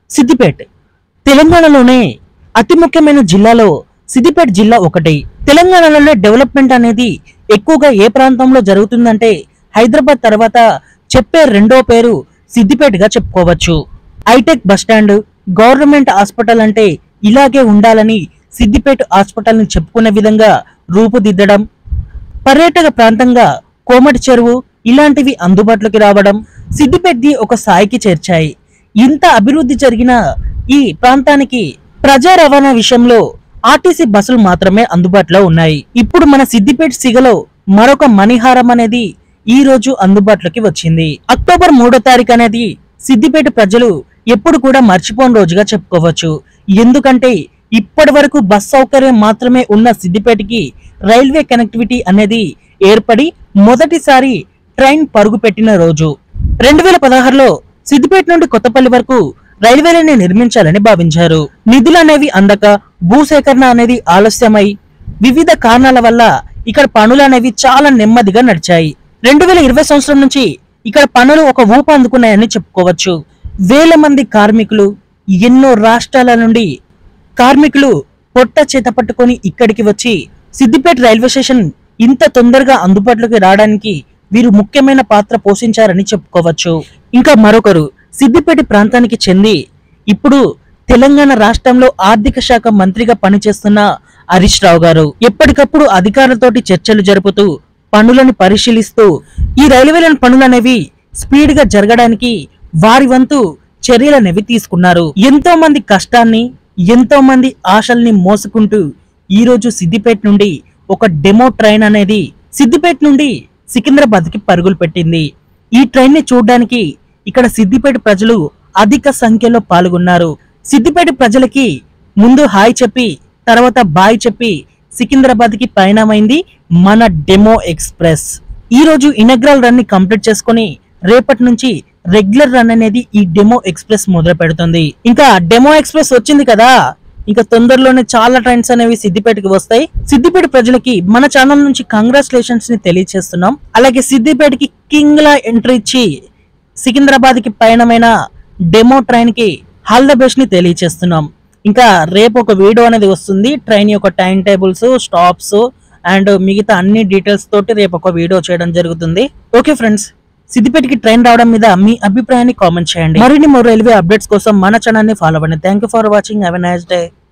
సిద్దిపేట్ తెలంగాణలోనే అతి ముఖ్యమైన జిల్లాలో సిద్దిపేట జిల్లా ఒకటి తెలంగాణలోనే డెవలప్మెంట్ అనేది ఎక్కువగా ఏ ప్రాంతంలో జరుగుతుందంటే హైదరాబాద్ తర్వాత చెప్పే రెండో పేరు సిద్దిపేటగా చెప్పుకోవచ్చు హైటెక్ బస్టాండ్ గవర్నమెంట్ హాస్పిటల్ అంటే ఇలాగే ఉండాలని సిద్దిపేట హాస్పిటల్ ని చెప్పుకునే విధంగా రూపుదిద్దడం పర్యాటక ప్రాంతంగా కోమటి చెరువు ఇలాంటివి అందుబాటులోకి రావడం సిద్దిపేటని ఒక స్థాయికి చేర్చాయి ఇంత అభివృద్ధి జరిగిన ఈ ప్రాంతానికి ప్రజా రవాణా విషయంలో ఆర్టీసీ బస్సులు మాత్రమే అందుబాటులో ఉన్నాయి ఇప్పుడు మన సిద్దిపేట సిగలో మరొక మణిహారం అనేది ఈ రోజు అందుబాటులోకి వచ్చింది అక్టోబర్ మూడో తారీఖు అనేది సిద్దిపేట ప్రజలు ఎప్పుడు కూడా మర్చిపోని రోజుగా చెప్పుకోవచ్చు ఎందుకంటే ఇప్పటి వరకు బస్ సౌకర్యం మాత్రమే ఉన్న సిద్దిపేటకి రైల్వే కనెక్టివిటీ అనేది ఏర్పడి మొదటిసారి ట్రైన్ పరుగు పెట్టిన రోజు రెండు వేల పదహారులో సిద్దిపేట నుండి కొత్తపల్లి వరకు రైల్వేలని నిర్మించాలని భావించారు నిధులు అనేవి అందక భూసేకరణ అనేది ఆలస్యమై వివిధ కారణాల వల్ల ఇక్కడ పనులు అనేవి చాలా నెమ్మదిగా నడిచాయి రెండు వేల ఇరవై సంవత్సరం నుంచి ఇక్కడ పనులు ఒక ఊపు అందుకున్నాయని చెప్పుకోవచ్చు వేల మంది కార్మికులు ఎన్నో రాష్ట్రాల నుండి కార్మికులు పొట్ట చేత పట్టుకొని ఇక్కడికి వచ్చి సిద్దిపేట రైల్వే స్టేషన్ ఇంత తొందరగా అందుబాటులోకి రావడానికి వీరు ముఖ్యమైన పాత్ర పోషించారని చెప్పుకోవచ్చు ఇంకా మరొకరు సిద్దిపేట ప్రాంతానికి చెంది ఇప్పుడు తెలంగాణ రాష్ట్రంలో ఆర్థిక శాఖ మంత్రిగా పనిచేస్తున్న హరీష్ రావు గారు ఎప్పటికప్పుడు అధికారులతోటి చర్చలు జరుపుతూ పనులను పరిశీలిస్తూ ఈ రైల్వేల పనులనేవి స్పీడ్ గా జరగడానికి వారి వంతు చర్యలనేవి తీసుకున్నారు ఎంతో మంది కష్టాన్ని ఎంతో మంది ఆశల్ని మోసుకుంటూ ఈ రోజు సిద్దిపేట నుండి ఒక డెమో ట్రైన్ అనేది సిద్దిపేట నుండి సికింద్రాబాద్ కి పరుగులు పెట్టింది ఈ ట్రైన్ ని చూడడానికి ఇక్కడ సిద్దిపేట ప్రజలు అధిక సంఖ్యలో పాల్గొన్నారు సిద్దిపేట ప్రజలకి ముందు హాయ్ చెప్పి తర్వాత బాయ్ చెప్పి సికింద్రాబాద్ కి పయనమైంది మన డెమో ఎక్స్ప్రెస్ ఈ రోజు ఇనగ్రల్ రన్ ని కంప్లీట్ చేసుకొని రేపటి నుంచి రెగ్యులర్ రన్ అనేది ఈ డెమో ఎక్స్ప్రెస్ మొదలు పెడుతుంది ఇంకా డెమో ఎక్స్ప్రెస్ వచ్చింది కదా ఇంకా తొందరలోనే చాలా ట్రైన్స్ అనేవి సిద్దిపేటకి వస్తాయి సిద్దిపేట ప్రజలకి మన ఛానల్ నుంచి కంగ్రాచులేషన్స్ ని తెలియజేస్తున్నాం అలాగే సిద్దిపేటకి కింగ్ లా ఎంట్రీ ఇచ్చి సికింద్రాబాద్ కి పయనమైన డెమో ట్రైన్ కి హాల్ ద బెస్ట్ ని తెలియజేస్తున్నాం ఇంకా రేపు ఒక వీడియో అనేది వస్తుంది ట్రైన్ యొక్క టైం టేబుల్స్ స్టాప్స్ అండ్ మిగతా అన్ని డీటెయిల్స్ తోటి రేపు ఒక వీడియో చేయడం జరుగుతుంది ఓకే ఫ్రెండ్స్ సిద్దిపేటకి ట్రైన్ రావడం మీద మీ అభిప్రాయాన్ని కామెంట్ చేయండి మరిన్ని మరో రైల్వే అప్డేట్స్ కోసం మన ఛానల్ ని ఫాలో అవ్వండి thank you for watching have a nice day